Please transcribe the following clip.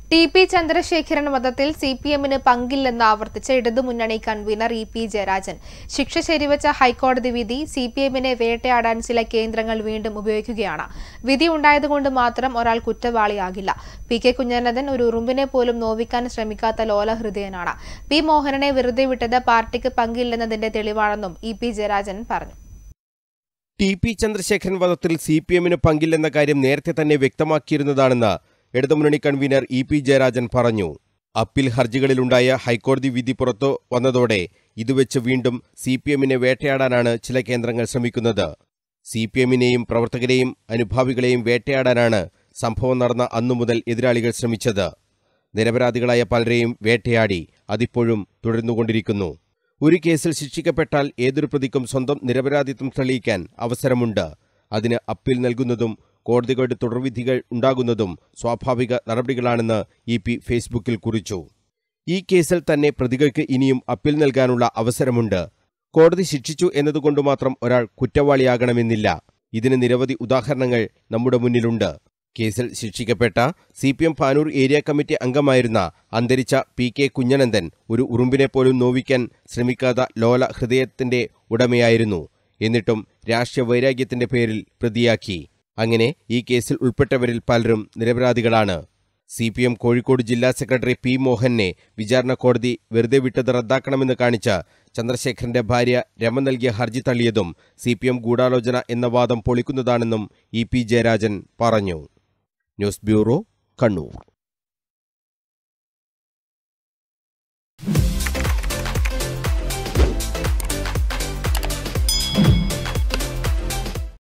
T P Chandrasekharan വധത്തിൽ C P എമ്മിന് പങ്കില്ലെന്ന് ആവർത്തിച്ച ഇടതുമുന്നണി കൺവീനർ ഇ പി ജയരാജൻ ശിക്ഷ ശരിവച്ച ഹൈക്കോടതി വിധി സി പി എമ്മിനെ വേട്ടയാടാൻ ചില കേന്ദ്രങ്ങൾ വീണ്ടും ഉപയോഗിക്കുകയാണ് വിധി ഉണ്ടായതുകൊണ്ട് മാത്രം ഒരാൾ കുറ്റവാളിയാകില്ല പി കെ കുഞ്ഞനന്ദൻ ഒരു ഉറുമ്പിനെ പോലും നോവിക്കാൻ ശ്രമിക്കാത്ത ലോലഹൃദയനാണ് പി മോഹനനെ വെറുതെ വിട്ടത് പാർട്ടിക്ക് പങ്കില്ലെന്നതിന്റെ തെളിവാണെന്നും ഇ പി ജയരാജൻ പറഞ്ഞു ടി പി ചന്ദ്രശേഖരൻ വധത്തിൽ സി പി എമ്മിന് പങ്കില്ലെന്ന കാര്യം നേരത്തെ തന്നെ വ്യക്തമാക്കിയിരുന്നതാണെന്ന് ഇടതുമുന്നണി കൺവീനർ ഇ പി ജയരാജൻ പറഞ്ഞു അപ്പീൽ ഹർജികളിലുണ്ടായ ഹൈക്കോടതി വിധി പുറത്തു വന്നതോടെ ഇതുവെച്ച് വീണ്ടും സി പി എമ്മിനെ വേട്ടയാടാനാണ് ചില കേന്ദ്രങ്ങൾ ശ്രമിക്കുന്നത് സി പി എമ്മിനെയും പ്രവർത്തകരെയും അനുഭാവികളെയും വേട്ടയാടാനാണ് സംഭവം നടന്ന അന്നു മുതൽ എതിരാളികൾ ശ്രമിച്ചത് നിരപരാധികളായ പലരെയും വേട്ടയാടി അതിപ്പോഴും തുടർന്നുകൊണ്ടിരിക്കുന്നു ഒരു കേസിൽ ശിക്ഷിക്കപ്പെട്ടാൽ ഏതൊരു പ്രതിക്കും സ്വന്തം നിരപരാധിത്വം തെളിയിക്കാൻ അവസരമുണ്ട് അതിന് അപ്പീൽ നൽകുന്നതും കോടതികളുടെ തുടർവിധികൾ ഉണ്ടാകുന്നതും സ്വാഭാവിക നടപടികളാണെന്ന് ഇ പി ഫേസ്ബുക്കിൽ കുറിച്ചു ഈ കേസിൽ തന്നെ പ്രതികൾക്ക് ഇനിയും അപ്പീൽ നൽകാനുള്ള അവസരമുണ്ട് കോടതി ശിക്ഷിച്ചു എന്നതുകൊണ്ട് മാത്രം ഒരാൾ കുറ്റവാളിയാകണമെന്നില്ല ഇതിന് നിരവധി ഉദാഹരണങ്ങൾ നമ്മുടെ മുന്നിലുണ്ട് കേസിൽ ശിക്ഷിക്കപ്പെട്ട C P M Panoor area committee അംഗമായിരുന്ന അന്തരിച്ച പി കെ കുഞ്ഞനന്ദൻ ഒരു ഉറുമ്പിനെ പോലും നോവിക്കാൻ ശ്രമിക്കാത്ത ലോല ഹൃദയത്തിന്റെ ഉടമയായിരുന്നു എന്നിട്ടും രാഷ്ട്രീയ വൈരാഗ്യത്തിന്റെ പേരിൽ പ്രതിയാക്കി അങ്ങനെ ഈ കേസിൽ ഉൾപ്പെട്ടവരിൽ പലരും നിരപരാധികളാണ് സി പി എം കോഴിക്കോട് ജില്ലാ സെക്രട്ടറി പി മോഹനെ വിചാരണ കോടതി വെറുതെ വിട്ടത് റദ്ദാക്കണമെന്ന് കാണിച്ച ചന്ദ്രശേഖരന്റെ ഭാര്യ രമ നൽകിയ ഹർജി തള്ളിയതും സി പി എം ഗൂഢാലോചന എന്ന വാദം പൊളിക്കുന്നതാണെന്നും ഇ പി ജയരാജൻ പറഞ്ഞു ന്യൂസ് ബ്യൂറോ കണ്ണൂർ